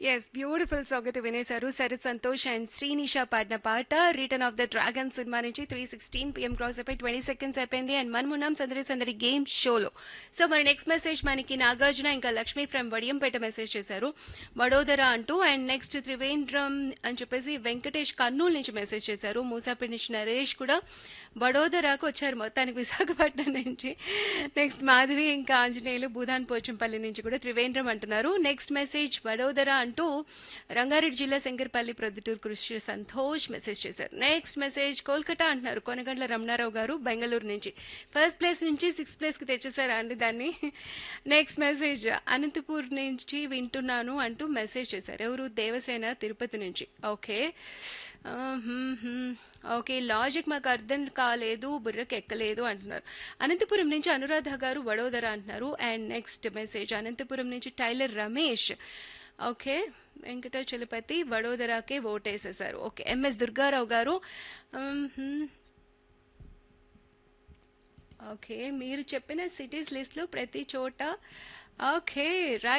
Yes beautiful song అయితే వినేశారు Sharath Santosh and Srinisha పాడిన పాట return of the dragon cinema నుంచి త్రీ సిక్స్టీన్ పిఎం క్రాస్ అయిపోయి ట్వంటీ సెకండ్స్ అయిపోయింది అండ్ మనం ఉన్నాం సందడి సందడి గేమ్ షోలో సో మరి నెక్స్ట్ మెసేజ్ మనకి నాగార్జున ఇంకా లక్ష్మి ఫ్రమ్ వడియంపేట మెసేజ్ చేశారు వడోదర అంటూ అండ్ నెక్స్ట్ త్రివేంద్రం అని చెప్పేసి వెంకటేష్ కర్నూలు నుంచి మెసేజ్ చేశారు మూసాపేట నుంచి నరేష్ కూడా వడోదరాకు వచ్చారు మొత్తానికి విశాఖపట్నం నుంచి నెక్స్ట్ మాధవి ఇంకా ఆంజనేయులు భూదాన్ పోచంపల్లి నుంచి కూడా త్రివేంద్రం అంటున్నారు నెక్స్ట్ మెసేజ్ వడోదర అంటూ రంగారెడ్డి జిల్లా శంకర్పల్లి ప్రొద్దుటూరు కృషి సంతోష్ మెసేజ్ చేశారు నెక్స్ట్ మెసేజ్ కోల్కతా అంటున్నారు కొనగండ్ల రమణారావు గారు బెంగళూరు నుంచి ఫస్ట్ ప్లేస్ నుంచి సిక్స్త్ ప్లేస్కి తెచ్చేసారా అండి దాన్ని నెక్స్ట్ మెసేజ్ అనంతపూర్ నుంచి వింటున్నాను అంటూ మెసేజ్ చేశారు ఎవరు దేవసేన తిరుపతి నుంచి ఓకే ఆ, హ్మ్, హ్మ్. ఓకే లాజిక్ మాకు అర్థం కాలేదు బుర్రకు ఎక్కలేదు అంటున్నారు అనంతపురం నుంచి అనురాధ గారు వడోదర అంటున్నారు అండ్ నెక్స్ట్ మెసేజ్ అనంతపురం నుంచి టైలర్ రమేష్ ఓకే వెంకటాచలపతి వడోదరాకే ఓటేసేసారు ఓకే ఎంఎస్ దుర్గారావు గారు ఉమ్, హ్మ్. ఓకే మీరు చెప్పిన సిటీస్ లిస్ట్లో ప్రతి చోట ఓకే రైట్